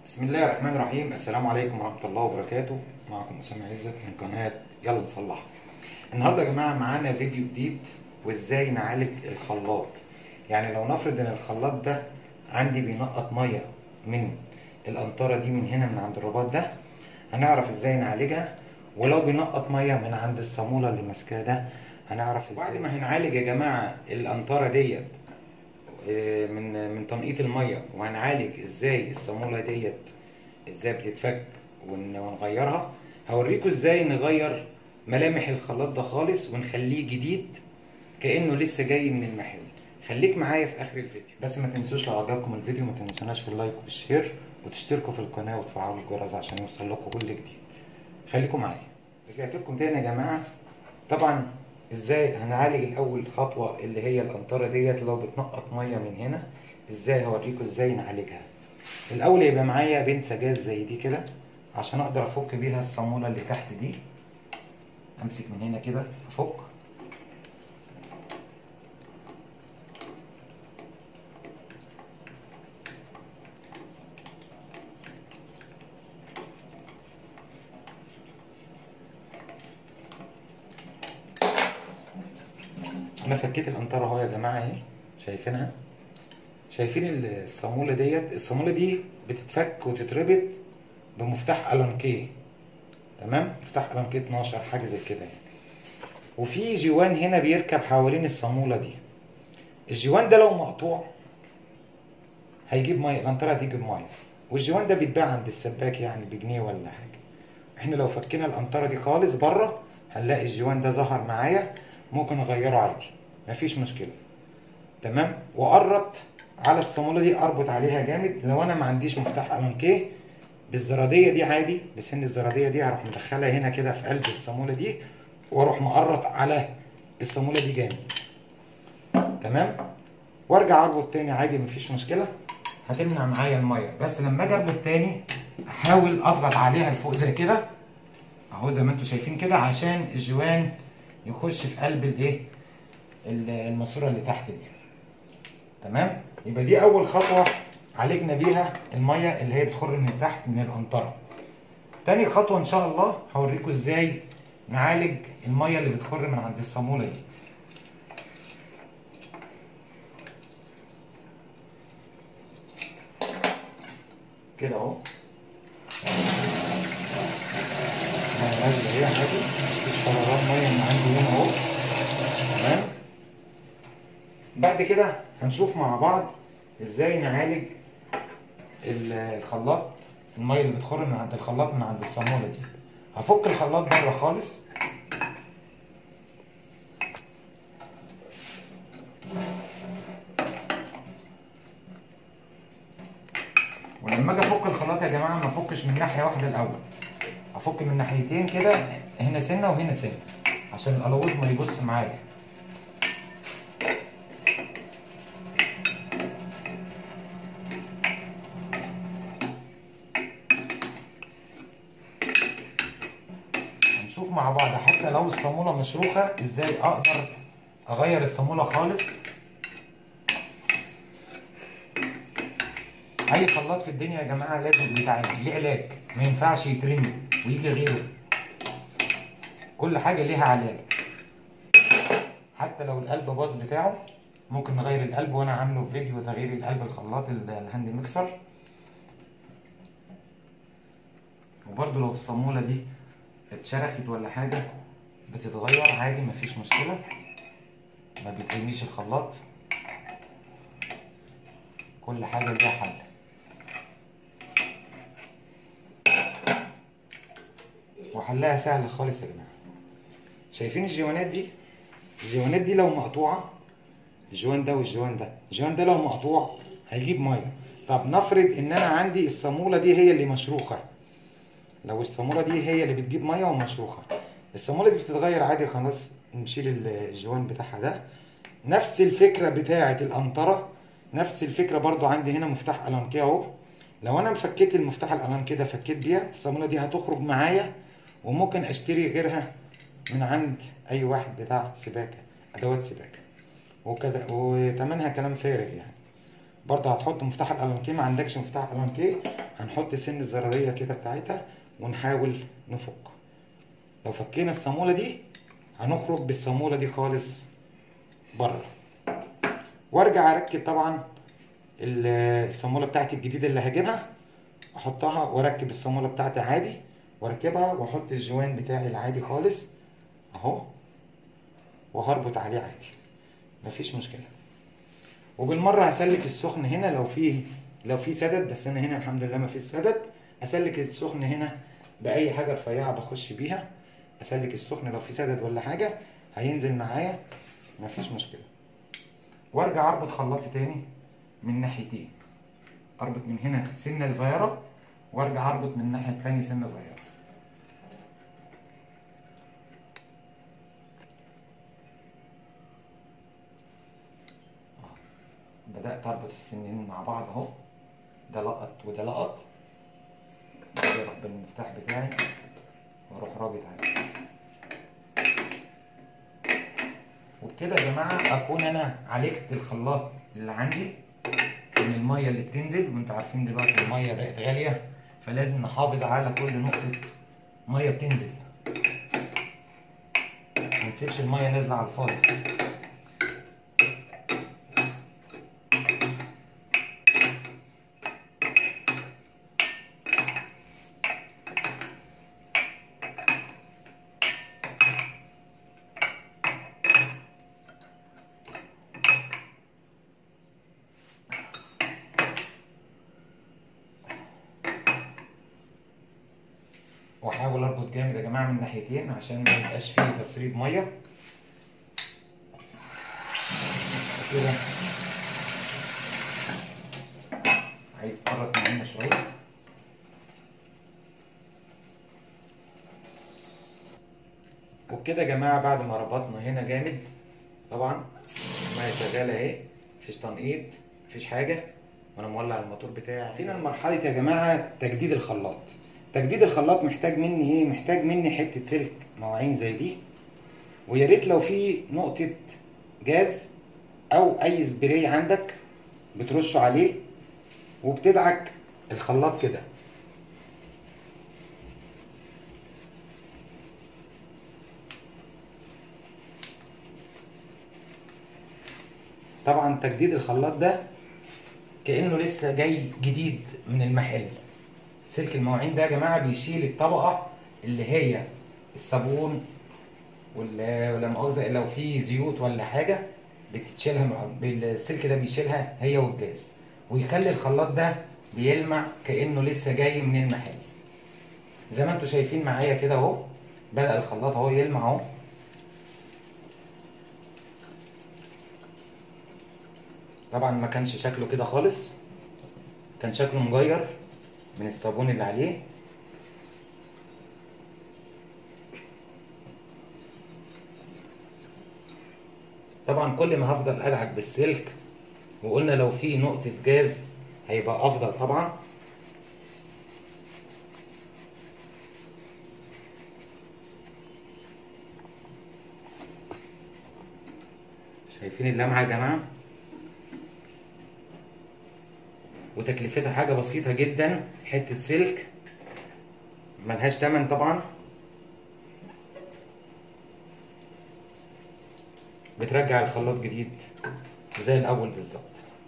بسم الله الرحمن الرحيم السلام عليكم ورحمة الله وبركاته معكم أسامة عزت من قناة يلا نصلح النهاردة يا جماعة معانا فيديو جديد وازاي نعالج الخلاط يعني لو نفرض ان الخلاط ده عندي بينقط مية من القنطرة دي من هنا من عند الرباط ده هنعرف ازاي نعالجها ولو بينقط مية من عند الصامولة اللي ماسكاه ده هنعرف ازاي بعد ما هنعالج يا جماعة القنطرة ديت من من تنقيط الميه وهنعالج ازاي الصاموله ديت ازاي بتتفك ون- ونغيرها هوريكم ازاي نغير ملامح الخلاط ده خالص ونخليه جديد كانه لسه جاي من المحل خليك معايا في اخر الفيديو بس ما تنسوش لو عجبكم الفيديو ما تنسوناش في اللايك والشير وتشتركوا في القناه وتفعلوا الجرس عشان يوصل لكم كل جديد خليكم معايا رجعت لكم تاني يا جماعه طبعا ازاي هنعالج الاول خطوه اللي هي القنطره ديت لو بتنقط ميه من هنا ازاي هوريكم ازاي نعالجها الاول يبقى معايا بنسة جاز زي دي كده عشان اقدر افك بيها الصاموله اللي تحت دي امسك من هنا كده افك انا فكيت القنطره اهو يا جماعه اهي شايفينها شايفين الصاموله ديت الصاموله دي بتتفك وتتربط بمفتاح الانكيه تمام مفتاح الانكيه 12 حاجه زي كده يعني وفي جوان هنا بيركب حوالين الصاموله دي الجوان ده لو مقطوع هيجيب ميه القنطره دي تجيب ميه والجوان ده بيتباع عند السباك يعني بجنيه ولا حاجه احنا لو فكينا القنطره دي خالص بره هنلاقي الجوان ده ظهر معايا ممكن اغيره عادي مفيش مشكله تمام وقرط على الصاموله دي اربط عليها جامد لو انا ما عنديش مفتاح الانكيه بالزراديه دي عادي بسن الزراديه دي هروح مدخلها هنا كده في قلب الصاموله دي واروح مقرط على الصاموله دي جامد تمام وارجع اربط تاني عادي مفيش مشكله هتمنع معايا الميه بس لما اجي اربط تاني احاول اضغط عليها لفوق زي كده اهو زي ما انتم شايفين كده عشان الجوان يخش في قلب الايه الماسوره اللي تحت دي تمام يبقى دي اول خطوه عالجنا بيها الميه اللي هي بتخر من تحت من القنطره تاني خطوه ان شاء الله هوريكم ازاي نعالج الميه اللي بتخر من عند الصاموله دي كده اهو نازله اهي عادي مفيش قرارات ميه من عندي هنا اهو تمام بعد كده هنشوف مع بعض ازاي نعالج الخلاط الميه اللي بتخر من عند الخلاط من عند الصاموله دي هفك الخلاط بره خالص ولما اجي افك الخلاط يا جماعه ما افكش من ناحيه واحده الاول افك من ناحيتين كده هنا سنه وهنا سنه عشان القلاووز ما يبص معايا هنشوف مع بعض حتى لو الصاموله مشروخه ازاي اقدر اغير الصاموله خالص اي خلاط في الدنيا يا جماعه لازم يتعالج ليه علاج ما ينفعش يترمي ويجي غيره كل حاجه ليها علاج حتى لو القلب باظ بتاعه ممكن نغير القلب وانا عامله في فيديو تغيير القلب الخلاط الهاند ميكسر وبرده لو الصاموله دي اتشرخت ولا حاجه بتتغير عادي مفيش مشكله ما بيترميش الخلاط كل حاجه ليها حل وحلها سهل خالص يا جماعه شايفين الجوانات دي الجوانات دي لو مقطوعه الجوان ده والجوان ده الجوان ده لو مقطوع هيجيب ميه طب نفرض ان انا عندي الصاموله دي هي اللي مشروخه لو الصاموله دي هي اللي بتجيب ميه ومشروخه الصاموله دي بتتغير عادي خلاص نشيل الجوان بتاعها ده نفس الفكره بتاعه القنطره نفس الفكره برضو عندي هنا مفتاح الانكيه اهو لو انا مفكيت المفتاح الالانكيه ده فكيت بيها الصاموله دي هتخرج معايا وممكن اشتري غيرها من عند اي واحد بتاع سباكه ادوات سباكه وكذا وتمنها كلام فارغ يعني برضه هتحط مفتاح الالانكيه ما عندكش مفتاح الانكيه هنحط سن الزراريه كده بتاعتها ونحاول نفك لو فكينا الصاموله دي هنخرج بالصاموله دي خالص بره وارجع اركب طبعا الصاموله بتاعتي الجديده اللي هجيبها احطها واركب الصاموله بتاعتي عادي واركبها واحط الجوان بتاعي العادي خالص اهو وهربط عليه عادي مفيش مشكله وبالمره هسلك السخن هنا لو في لو في سدد بس انا هنا الحمد لله مفيش سدد اسلك السخن هنا باي حاجه رفيعه بخش بيها اسلك السخن لو في سدد ولا حاجه هينزل معايا مفيش مشكله وارجع اربط خلاطي تاني من ناحيتين اربط من هنا سنه صغيره وارجع اربط من الناحيه التانيه سنه صغيره بدات اربط السنين مع بعض اهو ده لقط وده لقط اروح بالمفتاح بتاعي واروح رابط عادي وبكده يا جماعه اكون انا عالجت الخلاط اللي عندي من الميه اللي بتنزل وانتوا عارفين دلوقتي الميه بقت غاليه فلازم نحافظ على كل نقطه ميه بتنزل ما نسيبش الميه نازله على الفاضي واحاول اربط جامد يا جماعه من ناحيتين عشان ما يبقاش فيه تسريب ميه كده عايز اتقرب من هنا شويه وبكده يا جماعه بعد ما ربطنا هنا جامد طبعا الميه شغاله اهي مفيش تنقيط مفيش حاجه وانا مولع الموتور بتاعي هنا المرحله يا جماعه تجديد الخلاط تجديد الخلاط محتاج مني ايه محتاج مني حته سلك مواعين زي دي ويا ريت لو في نقطه جاز او اي سبراي عندك بترشه عليه وبتدعك الخلاط كده طبعا تجديد الخلاط ده كانه لسه جاي جديد من المحل سلك المواعين ده يا جماعه بيشيل الطبقه اللي هي الصابون ولا ولا مؤاخذه لو في زيوت ولا حاجه بتتشيلها مع السلك ده بيشيلها هي والجاز ويخلي الخلاط ده بيلمع كانه لسه جاي من المحل زي ما انتم شايفين معايا كده اهو بدا الخلاط اهو يلمع اهو طبعا ما كانش شكله كده خالص كان شكله مغير من الصابون اللي عليه طبعا كل ما هفضل ادعك بالسلك وقلنا لو في نقطة جاز هيبقى افضل طبعا شايفين اللمعة يا جماعة وتكلفتها حاجة بسيطة جدا حتة سلك ملهاش تمن طبعا بترجع الخلاط جديد زي الأول بالظبط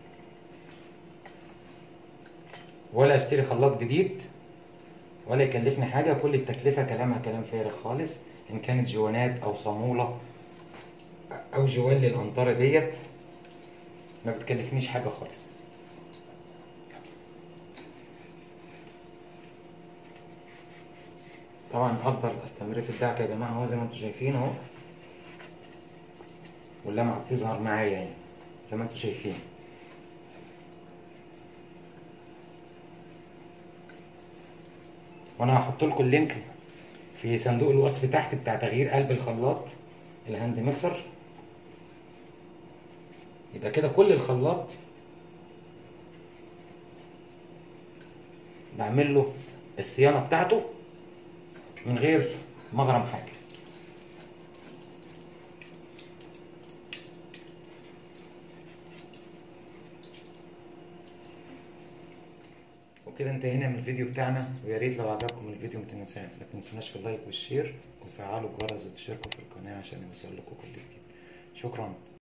ولا اشتري خلاط جديد ولا يكلفني حاجة كل التكلفة كلامها كلام فارغ خالص إن كانت جوانات أو صامولة أو جوان للأنطرة ديت ما بتكلفنيش حاجة خالص طبعا افضل استمر في الدعك يا جماعه اهو زي ما انتم شايفين اهو واللمعه بتظهر معايا يعني زي ما انتم شايفين وانا هحط لكم اللينك في صندوق الوصف تحت بتاع تغيير قلب الخلاط الهاند ميكسر يبقى كده كل الخلاط بعمل له الصيانه بتاعته من غير مغرم حاجه وكده انتهينا من الفيديو بتاعنا ويا ريت لو عجبكم الفيديو ما تنسى- ما تنسوناش في اللايك والشير وتفعلوا الجرس وتشتركوا في القناه عشان يوصل لكم كل جديد شكرا